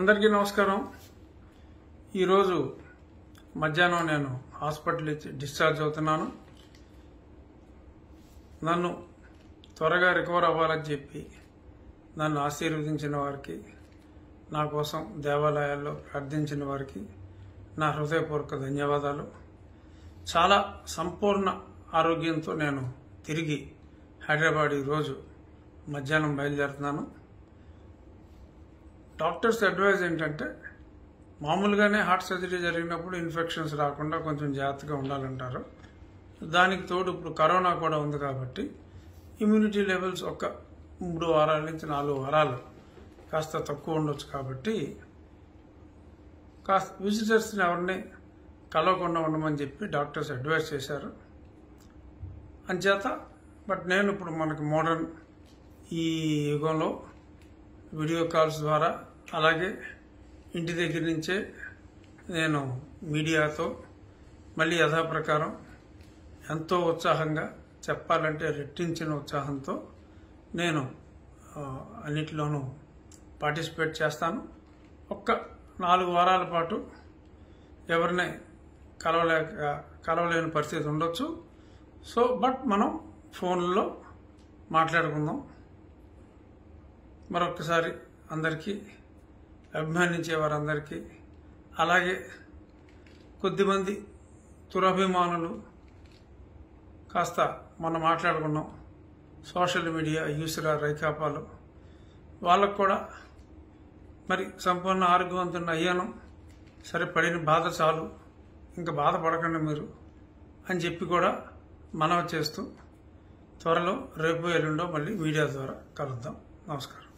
అందరికీ నమస్కారం ఈరోజు మధ్యాహ్నం నేను హాస్పిటల్ ఇచ్చి డిశ్చార్జ్ అవుతున్నాను నన్ను త్వరగా రికవర్ అవ్వాలని చెప్పి నన్ను ఆశీర్వదించిన వారికి నా కోసం దేవాలయాల్లో ప్రార్థించిన వారికి నా హృదయపూర్వక ధన్యవాదాలు చాలా సంపూర్ణ ఆరోగ్యంతో నేను తిరిగి హైదరాబాద్ ఈరోజు మధ్యాహ్నం బయలుదేరుతున్నాను డాక్టర్స్ అడ్వైజ్ ఏంటంటే మామూలుగానే హార్ట్ సర్జరీ జరిగినప్పుడు ఇన్ఫెక్షన్స్ రాకుండా కొంచెం జాగ్రత్తగా ఉండాలంటారు దానికి తోడు ఇప్పుడు కరోనా కూడా ఉంది కాబట్టి ఇమ్యూనిటీ లెవెల్స్ ఒక మూడు వారాల నుంచి నాలుగు వారాలు కాస్త తక్కువ ఉండొచ్చు కాబట్టి కాస్త విజిటర్స్ని ఎవరిని కలవకుండా ఉండమని చెప్పి డాక్టర్స్ అడ్వైస్ చేశారు అంచేత బట్ నేను ఇప్పుడు మనకి మోడర్న్ ఈ యుగంలో వీడియో కాల్స్ ద్వారా అలాగే ఇంటి దగ్గర నుంచే నేను మీడియాతో మళ్ళీ యథాప్రకారం ఎంతో ఉత్సాహంగా చెప్పాలంటే రెట్టించిన ఉత్సాహంతో నేను ఆ, అన్నిటిలోనూ పార్టిసిపేట్ చేస్తాను ఒక్క నాలుగు వారాల పాటు ఎవరిని కలవలేక కలవలేని పరిస్థితి ఉండొచ్చు సో బట్ మనం ఫోన్లో మాట్లాడుకుందాం మరొకసారి అందరికీ అభిమానించే వారందరికీ అలాగే కొద్దిమంది దురభిమానులు కాస్త మొన్న మాట్లాడుకున్నాం సోషల్ మీడియా యూసురా రైకాపాలు వాళ్ళకు కూడా మరి సంపూర్ణ ఆరోగ్యవంతుని అయ్యాను సరే పడిన బాధ చాలు ఇంకా బాధపడకండి మీరు అని చెప్పి కూడా మనవి చేస్తూ త్వరలో రేపు ఎల్లుండో మళ్ళీ మీడియా ద్వారా కలుద్దాం నమస్కారం